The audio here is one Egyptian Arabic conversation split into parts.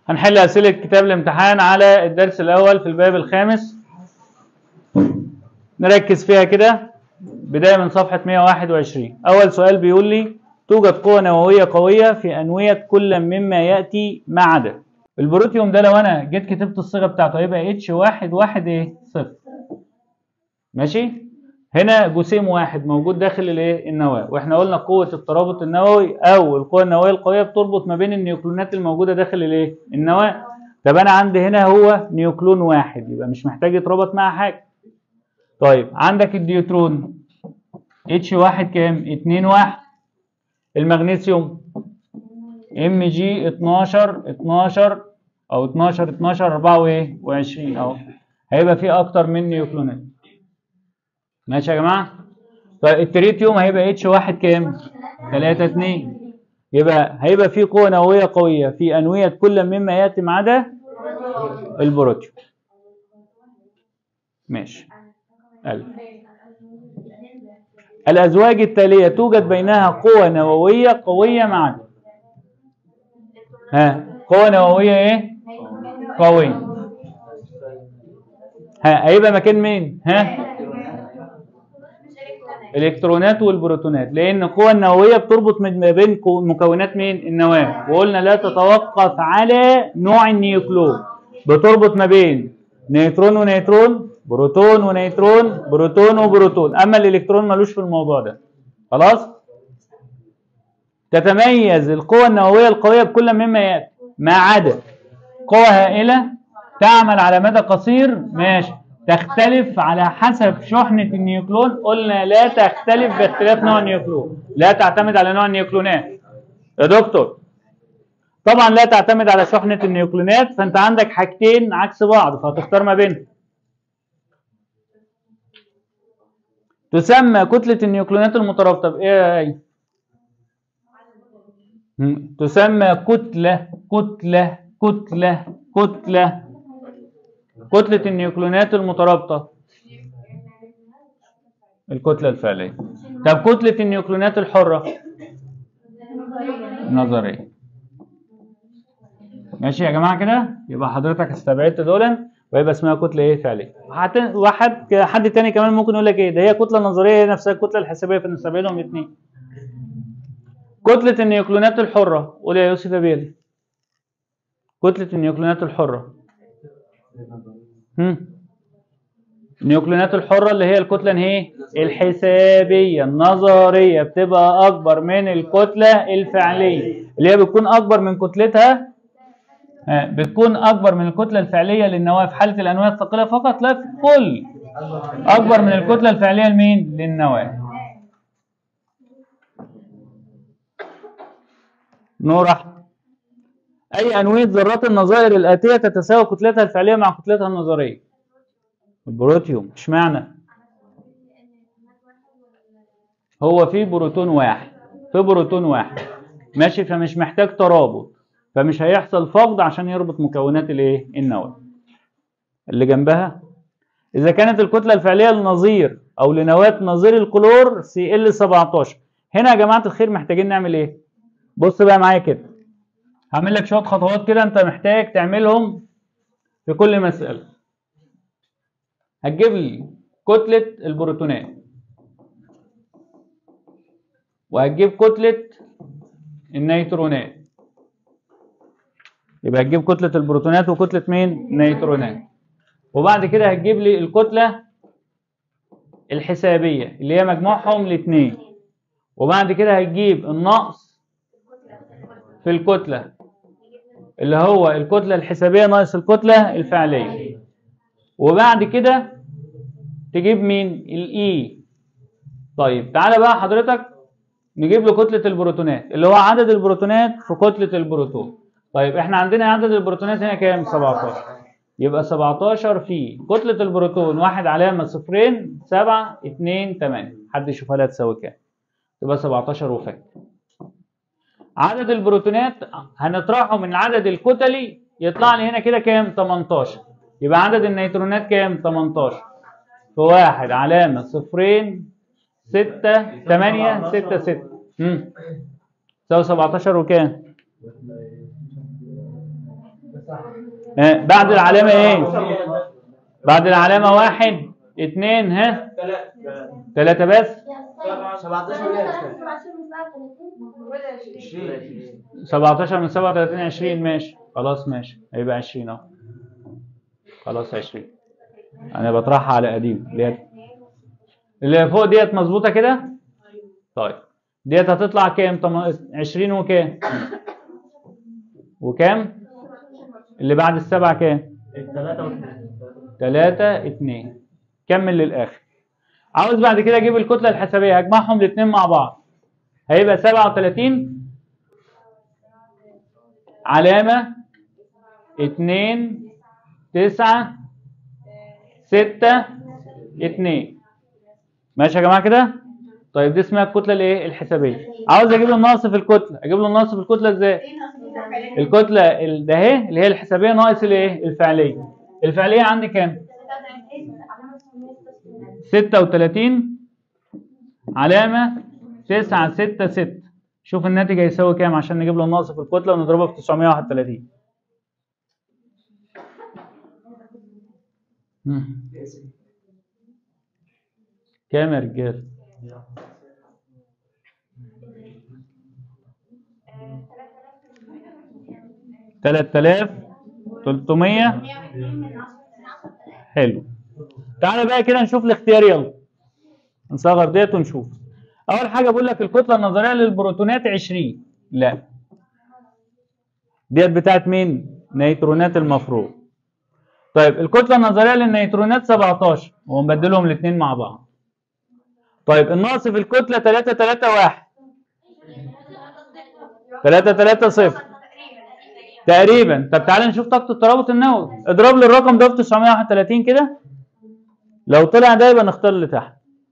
هنحل أسئلة كتاب الامتحان على الدرس الأول في الباب الخامس نركز فيها كده بداية من صفحة 121 أول سؤال بيقول لي توجد قوة نووية قوية في أنوية كل مما يأتي ما عدا البروتيوم ده لو أنا جيت كتبت الصيغة بتاعته هيبقى اتش واحد واحد إيه صفر ماشي هنا جسيم واحد موجود داخل الايه النواه واحنا قلنا قوه الترابط النووي او القوه النوويه القويه بتربط ما بين النيوكلونات الموجوده داخل الايه النواه طب انا عندي هنا هو نيوكلون واحد يبقى مش محتاج يتربط مع حاجه طيب عندك الديوترون اتش واحد كام 2 واحد المغنيسيوم ام جي 12 12 او 12 12 24 اهو هيبقى فيه اكتر من نيوكلونات ماشي يا جماعه طيب التريتيوم هيبقى اتش واحد كام 3 2 يبقى هيبقى في قوه نوويه قويه في انويه كل مما ياتي ما عدا البروتيوم ماشي ألف. الازواج التاليه توجد بينها قوه نوويه قويه ما عدا ها قوه نوويه ايه قويه ها هيبقى مكان مين ها الالكترونات والبروتونات لان القوه النوويه بتربط ما بين مكونات مين النواه وقلنا لا تتوقف على نوع النيوكلون بتربط ما بين نيوترون ونيوترون بروتون ونيوترون بروتون وبروتون اما الالكترون ملوش في الموضوع ده خلاص تتميز القوة النووية القوية بكل مما يأتي ما عدا قوة هائلة تعمل على مدى قصير ماشي تختلف على حسب شحنة النيوكلون قلنا لا تختلف باختلاف نوع النيوكلون لا تعتمد على نوع النيوكلونات يا دكتور طبعا لا تعتمد على شحنة النيوكلونات فانت عندك حاجتين عكس بعض فهتختار ما بينهم تسمى كتلة النيوكلونات المترابطة بإيه تسمى كتلة كتلة كتلة كتلة كتلة النيوكلونات المترابطة الكتلة الفعلية طب كتلة النيوكلونات الحرة نظرية ماشي يا جماعة كده يبقى حضرتك استبعدت دولا ويبقى اسمها كتلة ايه فعلية واحد حد تاني كمان ممكن يقول لك ايه ده هي كتلة نظرية هي نفسها الكتلة الحسابية فنستبعدهم الاثنين كتلة النيوكلونات الحرة قول يا يوسف يا بيلي كتلة النيوكلونات الحرة هم. النيوكلونات الحرة اللي هي الكتلة ايه الحسابية النظرية بتبقى أكبر من الكتلة الفعلية اللي هي بتكون أكبر من كتلتها بتكون أكبر من الكتلة الفعلية للنواة في حالة الأنواع الثقيلة فقط لا في كل أكبر من الكتلة الفعلية لمين؟ للنواة نور أحمد أي أنوية ذرات النظائر الآتية تتساوى كتلتها الفعلية مع كتلتها النظرية البروتيوم اشمعنى هو في بروتون واحد في بروتون واحد ماشي فمش محتاج ترابط فمش هيحصل فقد عشان يربط مكونات الايه النواه اللي جنبها اذا كانت الكتله الفعليه لنظير او لنواه نظير الكلور سي ال 17 هنا يا جماعه الخير محتاجين نعمل ايه بص بقى معايا كده هعمل لك شويه خطوات كده انت محتاج تعملهم في كل مساله هتجيب لي كتله البروتونات وهتجيب كتله النيترونات يبقى هتجيب كتله البروتونات وكتله مين النيترونات وبعد كده هتجيب لي الكتله الحسابيه اللي هي مجموعهم الاثنين وبعد كده هتجيب النقص في الكتله اللي هو الكتله الحسابيه ناقص الكتله الفعليه وبعد كده تجيب مين الاي طيب تعالى بقى حضرتك نجيب له كتله البروتونات اللي هو عدد البروتونات في كتله البروتون طيب احنا عندنا عدد البروتونات هنا كام 17 يبقى 17 في كتله البروتون واحد علامه صفرين 7 2 8 حد يشوفها لها تساوي كام تبقى 17 وفك عدد البروتونات هنطرحه من العدد الكتلي يطلع لي هنا كده كام 18 يبقى عدد النيترونات كام 18 في واحد علامة صفرين ستة تمانية ستة ستة امم تساوي 17 وكام ها بعد العلامة ايه بعد العلامة واحد اتنين ها تلاتة بس 17 من 37 20 ماشي خلاص ماشي هيبقى 20 اهو خلاص 20 انا بطرحها على قديم اللي هي اللي فوق ديت مظبوطه كده طيب ديت هتطلع كام طم- 20 وكام وكام اللي بعد السبعه كام تلاتة اتنين كمل للآخر عاوز بعد كده أجيب الكتلة الحسابية هجمعهم الاتنين مع بعض هيبقى سبعة وتلاتين علامة اتنين تسعة ستة اتنين ماشي يا جماعة كده؟ طيب دي اسمها الكتلة الايه؟ الحسابية عاوز أجيب له الناقص في الكتلة أجيب له الناقص في الكتلة ازاي؟ الكتلة ال- ده اهي اللي هي الحسابية ناقص الايه؟ الفعلية الفعلية عندي كام؟ 36 علامة 9 6 6 شوف الناتج هيساوي كام عشان نجيب له الناقص في الكتلة ونضربه في 931 مم. كام يا رجال؟ تلات آلاف تلتمية حلو تعالى بقى كده نشوف الاختيار يلا نصغر ديت ونشوف اول حاجه بقول لك الكتله النظريه للبروتونات 20 لا ديت بتاعت مين نيترونات المفروض طيب الكتله النظريه للنيترونات 17 ومبدلهم الاثنين مع بعض طيب الناقص في الكتله 3 3 1 3 3 0 تقريبا طب تعالى نشوف طاقه الترابط النووي اضرب لي الرقم ده في 931 كده لو طلع ده يبقى نختار اللي تحت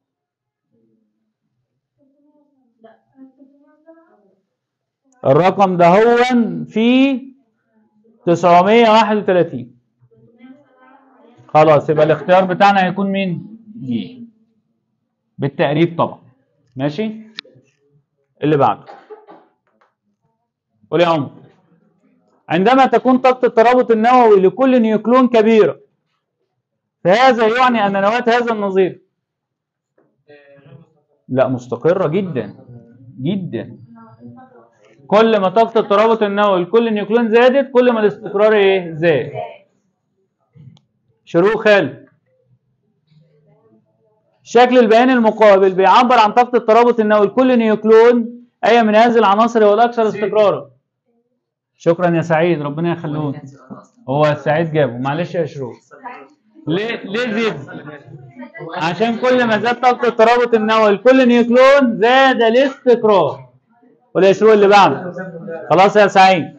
الرقم ده هو في 931 خلاص يبقى الاختيار بتاعنا هيكون مين؟ جي بالتقريب طبعا ماشي اللي بعده قول يا عمر عندما تكون طاقة الترابط النووي لكل نيوكلون كبيرة فهذا يعني أن نواة هذا النظير لا مستقرة جدا جدا كل ما طاقة الترابط النووي لكل نيوكلون زادت كل ما الاستقرار ايه زاد شروق خالد الشكل البياني المقابل بيعبر عن طاقة الترابط النووي لكل نيوكلون أي من هذه العناصر هو الأكثر استقرارا شكرا يا سعيد ربنا يخلوك هو سعيد جابه معلش يا شروق ليه ليه زيد عشان كل ما زاد طاقة الترابط النووي لكل نيوكلون زاد الاستقرار ولا شروق اللي بعده خلاص يا سعيد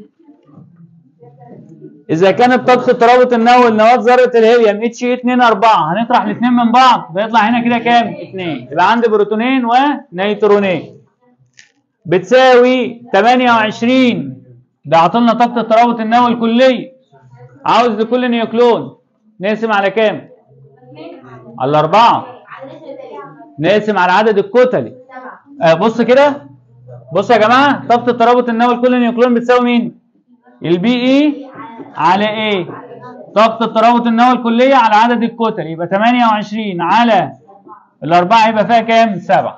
إذا كانت طاقة الترابط النووي لنواة ذرة الهيليوم اتش 2 4 هنطرح الاثنين من بعض بيطلع هنا كده كام؟ 2 يبقى عندي بروتونين ونيترونين بتساوي 28 ده عطلنا طاقة الترابط النووي الكلية عاوز لكل نيوكلون نقسم على كام؟ على الأربعة نقسم على عدد الكتلي آه بص كده بص يا جماعة طاقة الترابط النووي لكل نيوكلون بتساوي مين؟ البي اي على ايه؟ طاقة الترابط النووي الكلية على عدد الكتل يبقى 28 على الأربعة يبقى فيها كام؟ سبعة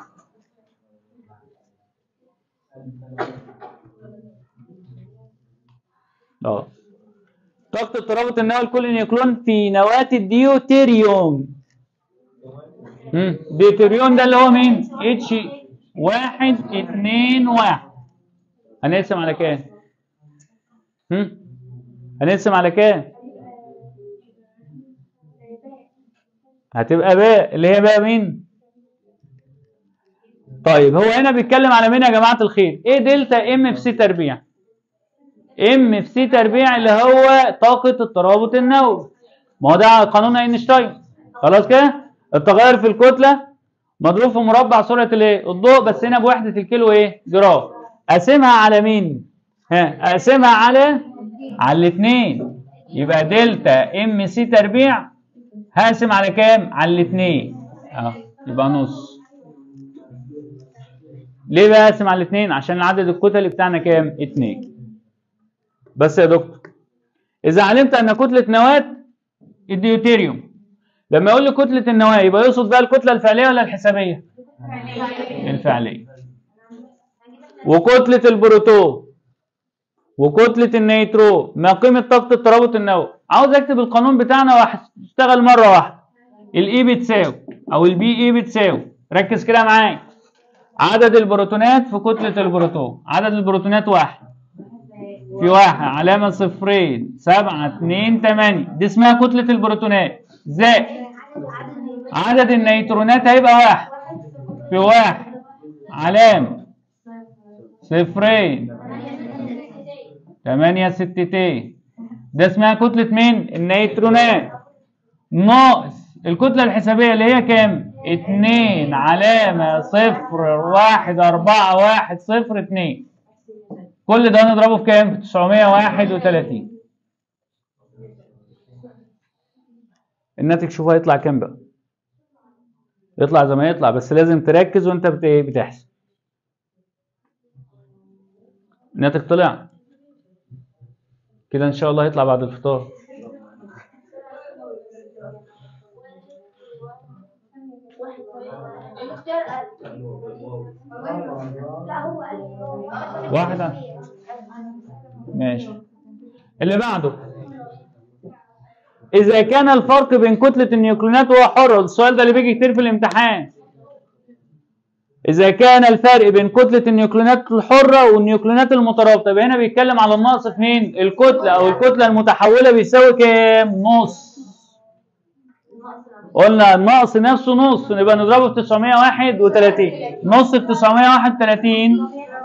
اه طاقة الترابط النووي لكل نيوكلون في نواة الديوتيريوم مم. ديوتيريوم ده اللي هو مين؟ اتش واحد اتنين واحد هنقسم على كام؟ هم؟ هنقسم على كام؟ هتبقى باء اللي هي بقى مين؟ طيب هو هنا بيتكلم على مين يا جماعة الخير؟ ايه دلتا ام في سي تربيع؟ ام في سي تربيع اللي هو طاقة الترابط النووي ما هو ده قانون اينشتاين خلاص كده؟ التغير في الكتلة مضروب في مربع سرعة الايه؟ الضوء بس هنا بوحدة الكيلو ايه؟ جرام اقسمها على مين؟ ها اقسمها على على الاثنين يبقى دلتا ام سي تربيع هقسم على كام؟ على الاثنين اه يبقى نص ليه بقى اقسم على الاثنين؟ عشان العدد الكتلي بتاعنا كام؟ اتنين بس يا دكتور اذا علمت ان كتله نواه الديوتيريوم لما يقول لي كتله النواه يبقى يقصد بقى الكتله الفعليه ولا الحسابيه الفعليه وكتله البروتون وكتله النيترون ما قيمه طاقه الترابط النووي عاوز اكتب القانون بتاعنا واشتغل مره واحده الاي بتساوي او البي اي بتساوي ركز كده معايا عدد البروتونات في كتله البروتون عدد البروتونات واحد في واحد علامة صفرين سبعة اتنين تمانية دي اسمها كتلة البروتونات زائد عدد النيترونات هيبقى واحد في واحد علامة صفرين تمانية ستتين ده اسمها كتلة مين؟ النيترونات ناقص الكتلة الحسابية اللي هي كام؟ اتنين علامة صفر واحد أربعة واحد صفر اتنين كل ده نضربه في كام؟ في 931 الناتج شوف هيطلع كام بقى يطلع زي ما يطلع بس لازم تركز وانت بت- إيه؟ بتحسب الناتج طلع كده ان شاء الله هيطلع بعد الفطار المختار قال لا هو قال واحد عن- ماشي اللي بعده إذا كان الفرق بين كتلة النيوكليونات هو حر السؤال ده اللي بيجي كتير في الامتحان إذا كان الفرق بين كتلة النيوكليونات الحرة والنيوكليونات المترابطة يبقى هنا بيتكلم على النقص في مين؟ الكتلة أو الكتلة المتحولة بيساوي كام؟ نص قلنا النقص نفسه نص يبقى نضربه في 931 نص في 931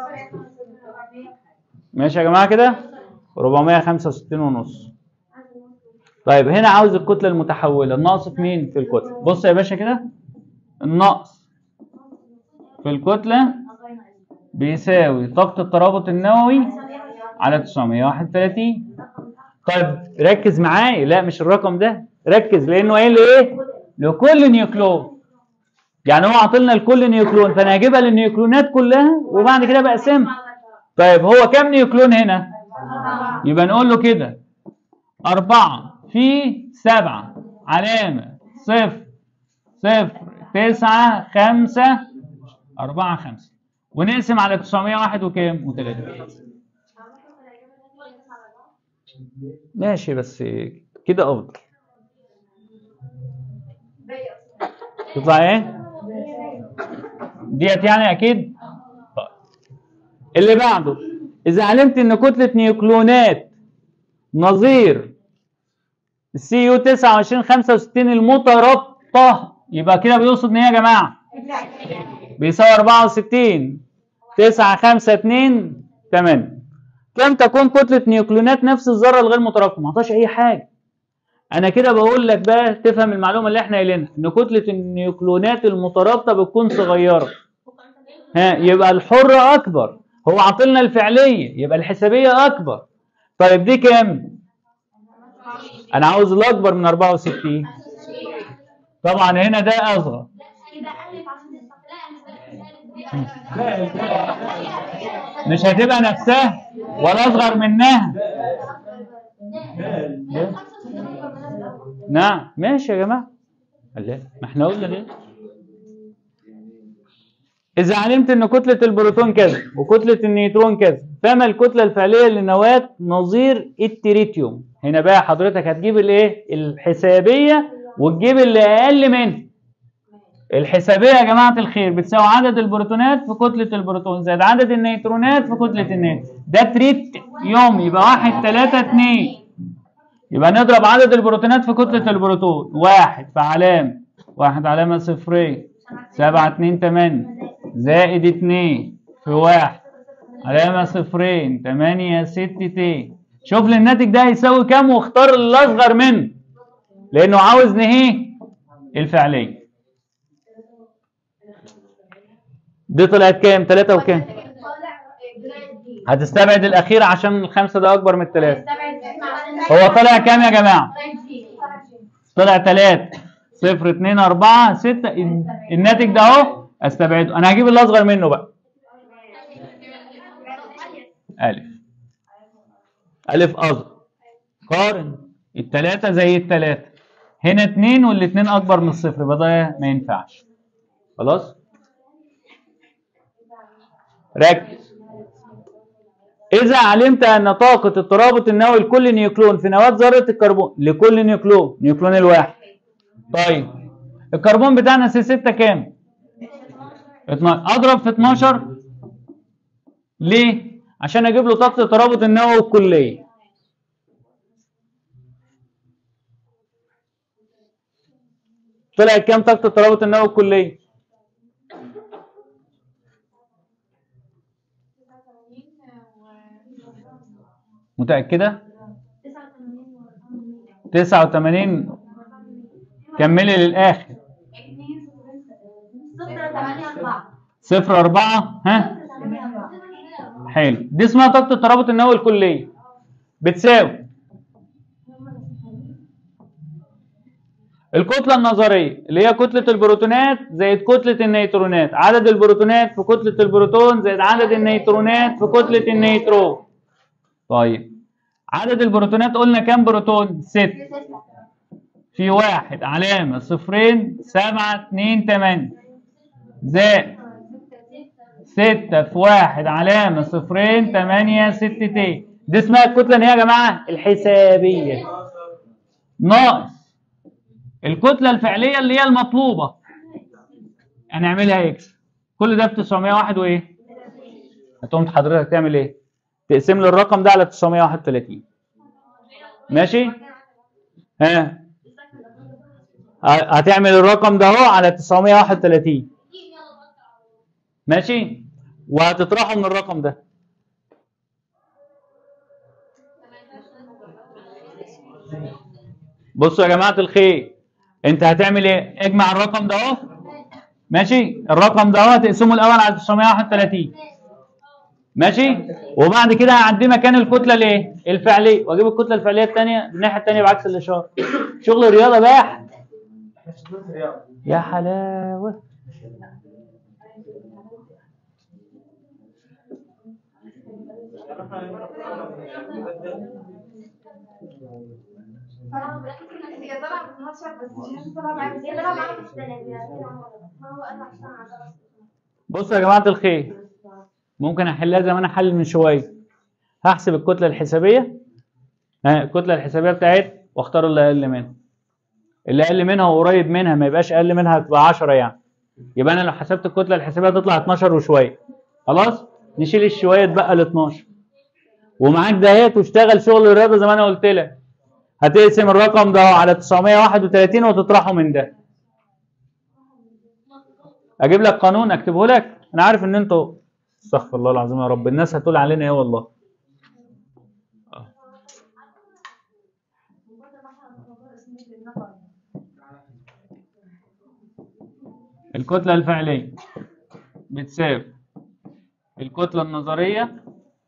ماشي يا جماعه كده 465 ونص طيب هنا عاوز الكتله المتحوله النقص في مين في الكتله بص يا باشا كده النقص في الكتله بيساوي طاقه الترابط النووي على 931 طيب ركز معايا لا مش الرقم ده ركز لانه قايل لي ايه لكل نيوكلون يعني هو عاطلنا لكل نيوكلون فانا هجيبها للنيوكلونات كلها وبعد كده بقسمها طيب هو كام نيوكلون هنا يبقى نقول له كده أربعة في سبعة علامة صفر صفر تسعة خمسة أربعة خمسة ونقسم على 901 وكام؟ و30 ماشي بس كده أفضل تطلع إيه؟ ديت يعني أكيد طيب. اللي بعده إذا علمت إن كتلة نيوكلونات نظير السي يو 29 65 المترابطة يبقى كده بيقصد إن إيه يا جماعة؟ بيساوي 64 9 5 2 8 كم تكون كتلة نيوكلونات نفس الذرة الغير مترابطة؟ ما عطاش أي حاجة أنا كده بقول لك بقى تفهم المعلومة اللي إحنا قايلينها إن كتلة النيوكلونات المترابطة بتكون صغيرة ها يبقى الحرة أكبر هو عاطلنا الفعلية يبقى الحسابية أكبر طيب دي كام؟ أنا عاوز الأكبر من 64 طبعا هنا ده أصغر يبقى ألف عشان تستقلها مش هتبقى نفسها ولا أصغر منها نعم ماشي يا جماعة الله ما احنا قلنا ليه إذا علمت إن كتلة البروتون كذا وكتلة النيوترون كذا فما الكتلة الفعلية للنواة نظير التريتيوم هنا بقى حضرتك هتجيب الايه الحسابية وتجيب اللي أقل منها الحسابية يا جماعة الخير بتساوي عدد البروتونات في كتلة البروتون زائد عدد النيوترونات في كتلة النيوترون ده تريت يوم يبقى واحد تلاتة اتنين يبقى نضرب عدد البروتونات في كتلة البروتون واحد في علامة واحد علامة صفرين سبعة اتنين تمانية زائد اتنين في واحد علامة صفرين تمانية ستتين شوف لي الناتج ده هيساوي كام واختار الأصغر منه لأنه عاوز نهيه الفعلية دي طلعت كام؟ تلاتة وكام؟ هتستبعد الأخير عشان الخمسة ده أكبر من التلاتة هو طلع كام يا جماعة؟ طلع تلاتة صفر اتنين أربعة ستة الناتج ده أهو أستبعده أنا هجيب الأصغر منه بقى ألف ألف أصغر قارن التلاتة زي التلاتة هنا اتنين والاتنين اكبر من الصفر يبقى ده ما ينفعش خلاص ركز إذا علمت أن طاقة الترابط النووي لكل نيوكلون في نواة ذرة الكربون لكل نيوكلون نيوكلون الواحد طيب الكربون بتاعنا سي 6 كام؟ 12 أضرب في 12 ليه؟ عشان أجيب له طاقة الترابط النووي الكلية طلعت كام طاقة الترابط النووي الكلية؟ متأكدة؟ 89 كملي للآخر صفر أربعة ها حلو دي اسمها طاقة الترابط النووي الكلية بتساوي الكتلة النظرية اللي هي كتلة البروتونات زائد كتلة النيترونات عدد البروتونات في كتلة البروتون زائد عدد النيترونات في كتلة النيترون طيب عدد البروتونات قلنا كام بروتون؟ ست في واحد علامة صفرين سبعة اتنين تمانية زائد ستة في واحد علامة صفرين تمانية ستتين دي اسمها الكتلة ايه يا جماعة؟ الحسابية ناقص الكتلة الفعلية اللي هي المطلوبة هنعملها اكس كل ده في 901 وايه؟ هتقوم حضرتك تعمل ايه؟ تقسم لي الرقم ده على 931 ماشي؟ ها هتعمل الرقم ده اهو على 931 ماشي؟ وهتطرحه من الرقم ده بصوا يا جماعة الخير انت هتعمل ايه؟ اجمع الرقم ده اهو ماشي؟ الرقم ده اهو هتقسمه الاول على 931 ماشي؟ وبعد كده هعدي مكان الكتلة الايه؟ الفعلية واجيب الكتلة الفعلية الثانية الناحية الثانية بعكس الإشارة شغل رياضة بحت يا حلاوة هي طالعه بس ما شاف بس مش طالعه معاك هي طالعه معاك في الثلاثه ما هو قال عشان على بصوا يا جماعة الخير ممكن احلها زي ما انا حل من شوية هحسب الكتلة الحسابية ها الكتلة الحسابية بتاعت واختار اللي اقل منها اللي اقل منها وقريب منها ما يبقاش اقل منها تبقى 10 يعني يبقى انا لو حسبت الكتلة الحسابية تطلع 12 وشوية خلاص نشيل الشوية تبقى ال 12 ومعاك دهيت واشتغل شغل الرياضة زي ما انا قلت لك هتقسم الرقم ده على 931 وتطرحه من ده اجيب لك قانون اكتبه لك انا عارف ان انتوا استغفر الله العظيم يا رب الناس هتقول علينا ايه والله آه. الكتلة الفعلية بتساوي الكتلة النظرية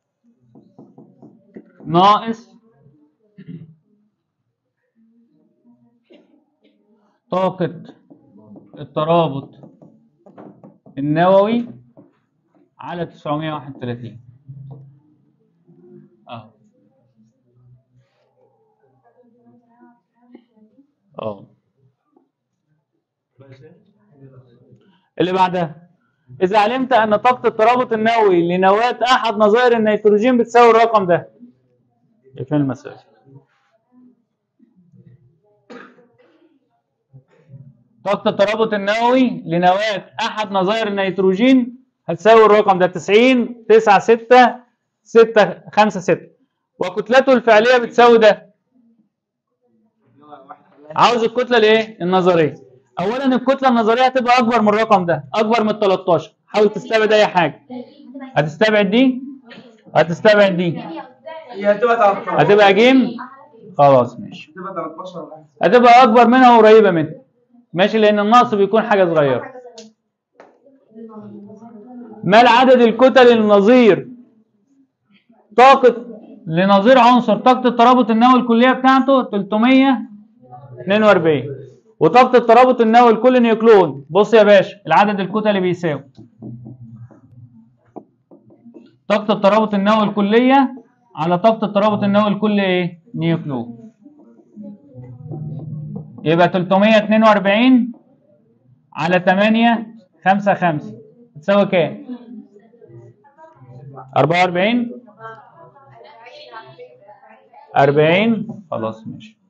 ناقص طاقة الترابط النووي على 931 اه اه اللي بعدها إذا علمت أن طاقة الترابط النووي لنواة أحد نظائر النيتروجين بتساوي الرقم ده فين المسائل طاقة الترابط النووي لنواة أحد نظائر النيتروجين هتساوي الرقم ده 90 9 6 6 5 6 وكتلته الفعلية بتساوي ده عاوز الكتلة الايه؟ النظرية أولا الكتلة النظرية هتبقى أكبر من الرقم ده أكبر من 13 حاول تستبعد أي حاجة هتستبعد دي هتستبعد دي هي هتبقى 13 هتبقى جيم خلاص ماشي هتبقى 13 ولا هتبقى أكبر منها وقريبة منها ماشي لأن النقص بيكون حاجة صغيرة ما العدد الكتل النظير طاقة لنظير عنصر طاقة الترابط النووي الكلية بتاعته 342 وطاقة الترابط النووي لكل نيوكلون بص يا باشا العدد الكتلي بيساوي طاقة الترابط النووي الكلية على طاقة الترابط النووي لكل ايه؟ نيوكليو يبقى 342 على 8 5 5 تساوي كام؟ 44 40 خلاص ماشي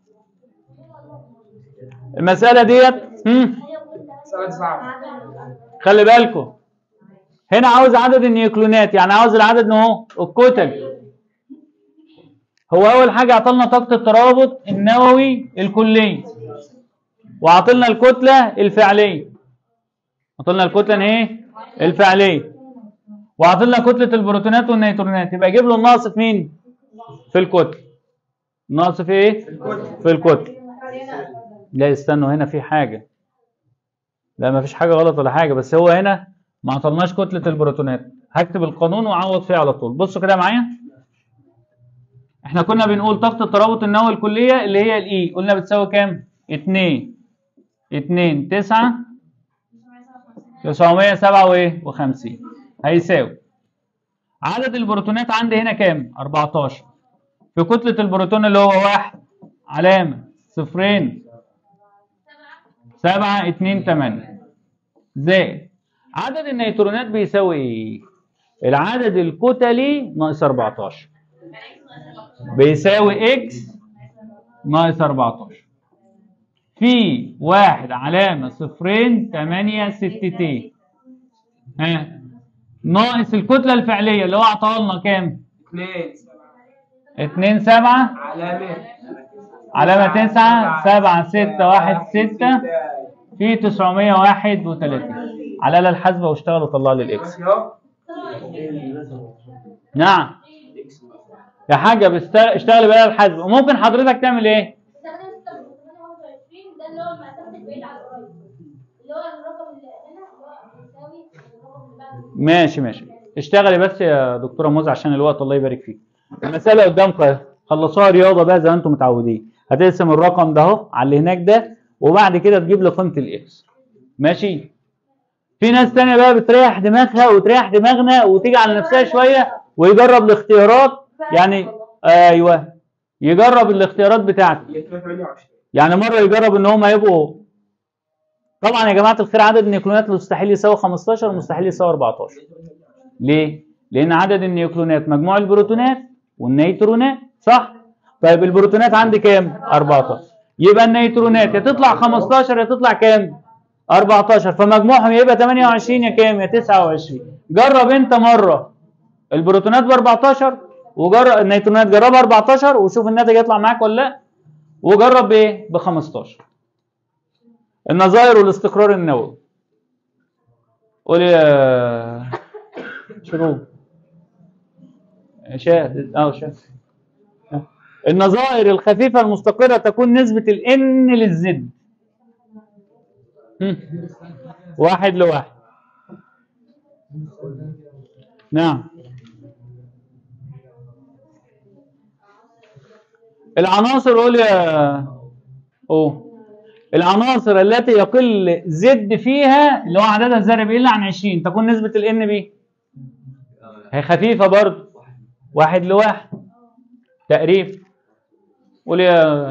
المسألة ديت هم، سؤال صعب خلي بالكم هنا عاوز عدد النيوكلونات يعني عاوز العدد ان هو الكتل هو اول حاجه عطلنا طاقه الترابط النووي الكلي وعطلنا الكتله الفعليه عطلنا الكتله إن ايه الفعليه وعطلنا كتله البروتونات والنيوترونات يبقى اجيب له الناقص في مين في الكتل الناقص في ايه في الكتل لا استنوا هنا في حاجه لا ما فيش حاجه غلط ولا حاجه بس هو هنا ما عطلناش كتله البروتونات هكتب القانون واعوض فيه على طول بصوا كده معايا احنا كنا بنقول طاقه الترابط النووي الكليه اللي هي الاي قلنا بتساوي كام 2 2 9 957 هيساوي عدد البروتونات عندي هنا كام 14 في كتله البروتون اللي هو واحد علامه صفرين سبعة اتنين تمانية زائد عدد النيوترونات بيساوي ايه؟ العدد الكتلي ناقص 14 بيساوي اكس ناقص 14 في واحد علامة صفرين تمانية ستتين ها ناقص الكتلة الفعلية اللي هو عطاها لنا كام؟ اثنين اتنين سبعة علامة علامة تسعة سبعة ستة واحد ستة في 931 على آلة الحاسبة واشتغل وطلع لي الاكس اهو نعم يا حاجة بست- اشتغل بآلة الحاسبة وممكن حضرتك تعمل ايه؟ استخدام 621 ده اللي هو المسافة البعيدة عن القريب اللي هو الرقم اللي هنا اللي هو بيساوي الرقم اللي بعده ماشي ماشي اشتغلي بس يا دكتورة موز عشان الوقت الله يبارك فيك المسألة قدامكم اهي. خلصوها رياضة بقى زي ما انتم متعودين هتقسم الرقم ده اهو على اللي هناك ده وبعد كده تجيب لي قيمة الاكس ماشي في ناس تانية بقى بتريح دماغها وتريح دماغنا وتيجي على نفسها شوية ويجرب الاختيارات يعني ايوه يجرب الاختيارات بتاعتي هي 28 يعني مرة يجرب ان هم يبقوا طبعا يا جماعة الخير عدد النيوكلونات مستحيل يساوي 15 ومستحيل يساوي 14 ليه؟ لأن عدد النيوكلونات مجموع البروتونات والنيترونات صح؟ طيب البروتونات عندي كام؟ 14 يبقى النيترونات يا تطلع 15 يا تطلع كام؟ 14 فمجموعهم يبقى 28 يا كام؟ يا 29 جرب انت مرة البروتونات ب 14 وجرب النيترونات جربها 14 وشوف الناتج يطلع معاك ولا لا وجرب بايه؟ ب 15 النظائر والاستقرار النووي قول يا شروق شاهد اه شاهد النظائر الخفيفة المستقرة تكون نسبة ال N للزد هم. واحد لواحد نعم العناصر قول يا اوه العناصر التي يقل زد فيها اللي هو عددها الذري بيقل عن 20 تكون نسبة ال N بيه هي خفيفة برضه واحد لواحد تقريب قول يا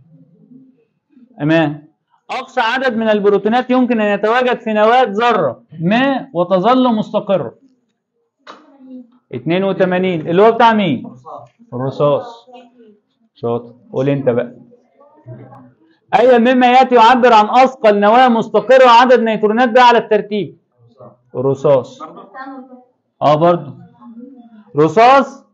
امان اقصى عدد من البروتونات يمكن ان يتواجد في نواة ذرة ما وتظل مستقرة 82 اللي هو بتاع مين؟ الرصاص شاطر قول انت بقى اي مما ياتي يعبر عن اثقل نواه مستقره وعدد نيترونات بقى على الترتيب الرصاص اه برضه رصاص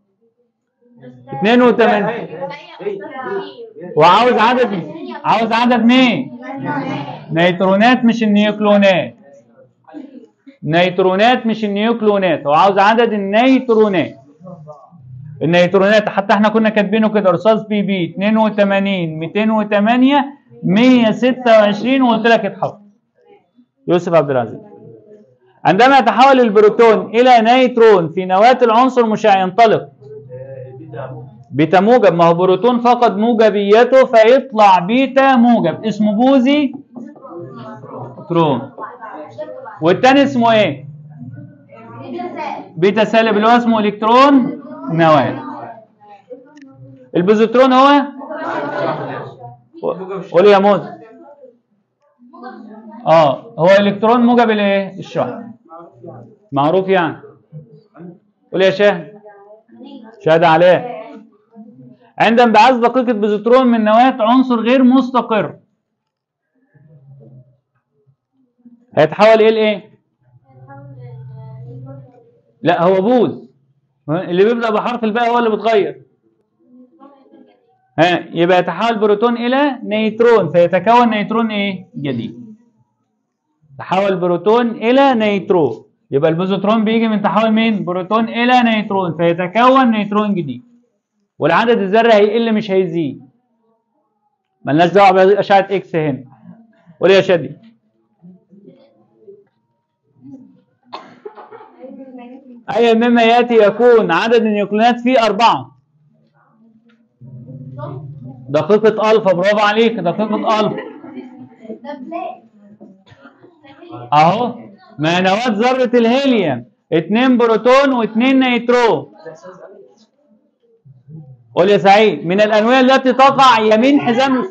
82 وعاوز عدد عاوز عدد مين نيترونات مش النيوكلونات نيترونات مش النيوكلونات هو عاوز عدد النيترونات النيترونات حتى احنا كنا كاتبينه كده رصاص بي بي 82 208 126 وقلت لك اتحط يوسف عبد العزيز عندما يتحول البروتون الى نيترون في نواة العنصر مشع ينطلق بيتا موجب ما هو بروتون فقد موجبيته فيطلع بيتا موجب اسمه بوزي ترون والتاني اسمه ايه بيتا سالب اللي هو اسمه الكترون نواة البوزيترون هو قول يا موز اه هو الكترون موجب الايه الشحن معروف يعني قول يا شاهد شاهد عليه عند انبعاث دقيقة بوزيترون من نواة عنصر غير مستقر هيتحول ايه لايه؟ لا هو بوز اللي بيبدأ بحرف الباء هو اللي بيتغير ها يبقى يتحول بروتون الى نيترون فيتكون نيترون ايه؟ جديد تحول بروتون الى نيترون يبقى البوزيترون بيجي من تحول مين؟ بروتون الى نيترون فيتكون نيترون جديد والعدد الذري هيقل مش هيزيد ملناش دعوه باشعه اكس هنا قول يا شادي اي مما ياتي يكون عدد النيوكلينات فيه اربعه دقيقه الفا برافو عليك دقيقه الفا اهو ما نواه ذره الهيليوم اتنين بروتون واتنين نيترون قول يا سعيد من الانويه التي تقع يمين حزام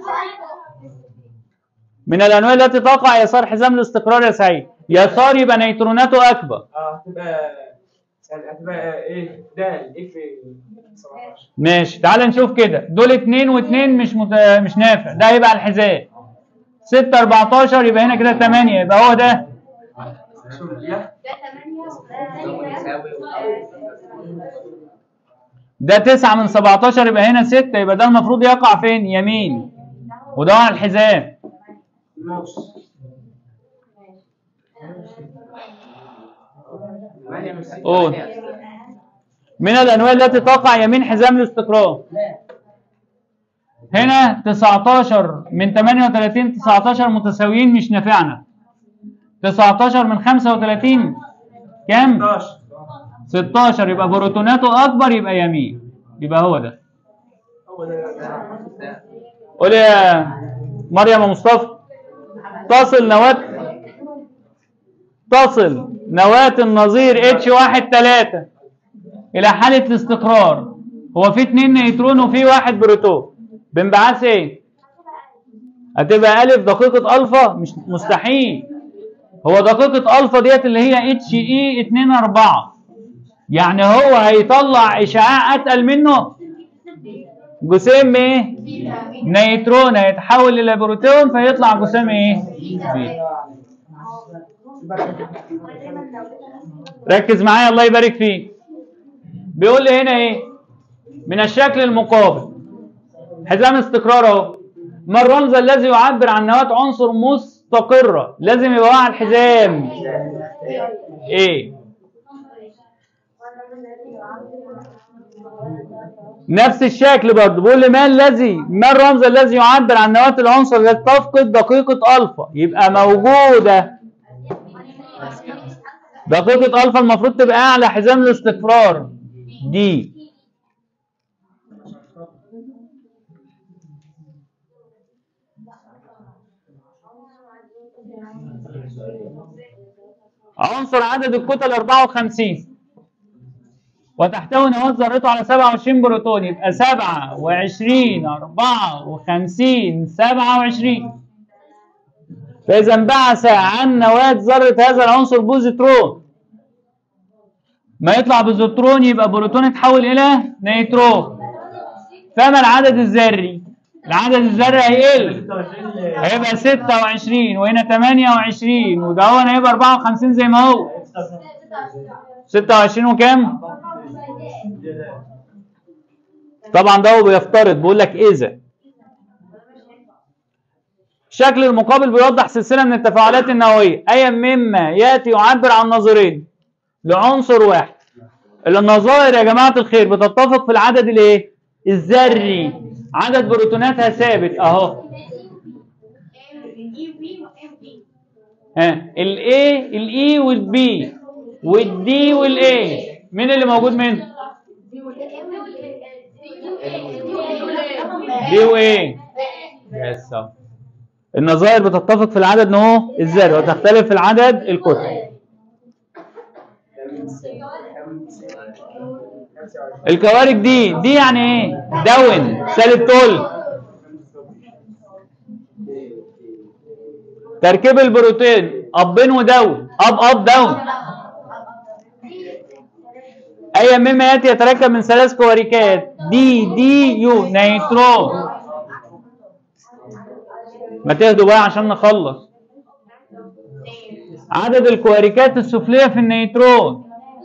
من الانويه التي تقع يسار حزام الاستقرار يا سعيد يسار يبقى نيتروناته اكبر اه هتبقى هتبقى ايه ده اف 17 ماشي تعال نشوف كده دول اتنين واتنين مش مت... مش نافع ده هيبقى على الحزام 6 14 يبقى هنا كده 8 يبقى هو ده سوريا ده 9 من 17 يبقى هنا 6 يبقى ده المفروض يقع فين يمين وده على الحزام نص قول من الانواع التي تقع يمين حزام الاستقرار هنا 19 من 38 19 متساويين مش نافعنا 19 من 35 كام 11 16 يبقى بروتوناته اكبر يبقى يمين يبقى هو ده هو ده قول يا مريم ومصطفى تصل نواة تصل نواة النظير اتش واحد تلاتة إلى حالة الاستقرار هو في اتنين نيترون وفي واحد بروتون بانبعاث ايه؟ هتبقى ألف دقيقة ألفا مش مستحيل هو دقيقة ألفا ديت اللي هي اتش اي 2 4 يعني هو هيطلع إشعاع أتقل منه جسيم ايه؟ نيترون هيتحول الى بروتون فيطلع جسيم ايه؟ بيتا. ركز معايا الله يبارك فيك بيقول لي هنا ايه؟ من الشكل المقابل حزام استقرار اهو ما الرمز الذي يعبر عن نواة عنصر مستقرة لازم يبقى على الحزام ايه؟ نفس الشكل برضه بيقول لي ما الذي ما الرمز الذي يعبر عن نواة العنصر التي تفقد دقيقة ألفا يبقى موجودة دقيقة ألفا المفروض تبقى أعلى حزام الاستقرار دي عنصر عدد الكتل 54 وتحتوي نواة ذرته على 27 بروتون يبقى 27 54 27 فإذا انبعث عن نواة ذرة هذا العنصر بوزيترون ما يطلع بوزيترون يبقى بروتون يتحول إلى نيترون فما العدد الذري؟ العدد الذري هيقل هيبقى 26 وهنا 28 وده هو هيبقى 54 زي ما هو 26 وكام؟ طبعا ده هو بيفترض بيقول لك اذا الشكل المقابل بيوضح سلسله من التفاعلات النوويه اي مما ياتي يعبر عن نظيرين لعنصر واحد النظائر يا جماعه الخير بتتفق في العدد الايه الذري عدد بروتوناتها ثابت اهو ها الاي الاي والبي والدي والاي مين اللي موجود منه دي وايه يس النظائر بتتفق في العدد نهو الذري وتختلف في العدد الكتل الكوارك دي دي يعني ايه داون سالب تول تركيب البروتين ابين وداون اب اب داون اي مما ياتي يتركب من ثلاث كواركات دي دي يو نيترون ما تهدوا بقى عشان نخلص عدد الكواركات السفلية في النيترون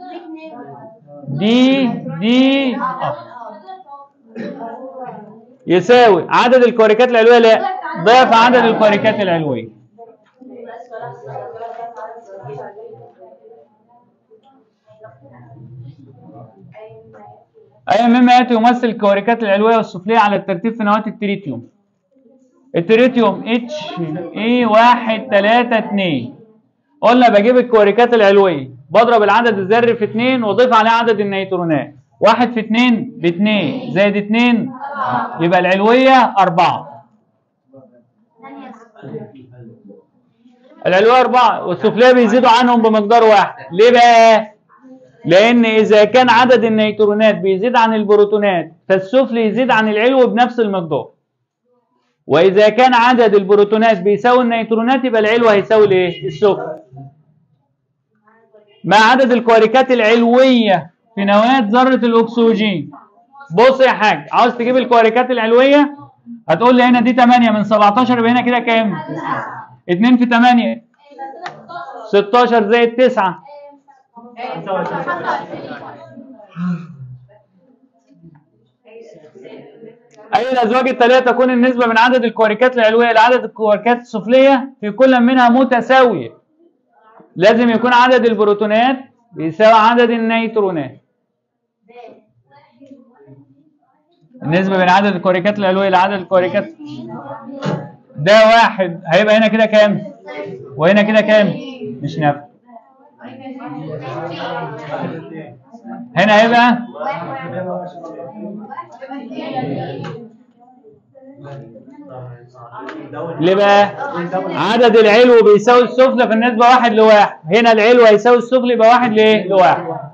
دي دي أف. يساوي عدد الكواركات العلوية لا ضعف عدد الكواركات العلوية أي مما يأتي يمثل الكواركات العلوية والسفلية على الترتيب في نواة التريتيوم التريتيوم اتش اي واحد تلاتة اتنين قلنا بجيب الكواركات العلوية بضرب العدد الذري في اتنين واضيف عليه عدد النيترونات واحد في اتنين باتنين زائد اتنين يبقى العلوية أربعة العلوية أربعة والسفلية بيزيدوا عنهم بمقدار واحد ليه بقى؟ لأن إذا كان عدد النيترونات بيزيد عن البروتونات فالسفلي يزيد عن العلو بنفس المقدار وإذا كان عدد البروتونات بيساوي النيترونات يبقى العلو هيساوي الإيه؟ السفلي مع عدد الكواركات العلوية في نواة ذرة الأكسجين بص يا حاج عاوز تجيب الكواركات العلوية هتقول لي هنا دي 8 من 17 يبقى هنا كده كام؟ 2 في 8 16 زائد 9 أي الأزواج التالية تكون النسبة من عدد الكواركات العلوية لعدد الكواركات السفلية في كل منها متساوية لازم يكون عدد البروتونات بيساوي عدد النيترونات النسبة بين عدد الكواركات العلوية لعدد الكواركات ده واحد هيبقى هنا كده كام؟ وهنا كده كام؟ مش نافع هنا هيبقى ليه بقى؟ عدد العلو بيساوي السفلى في النسبة واحد لواحد هنا العلو هيساوي السفلى يبقى واحد لايه؟ لواحد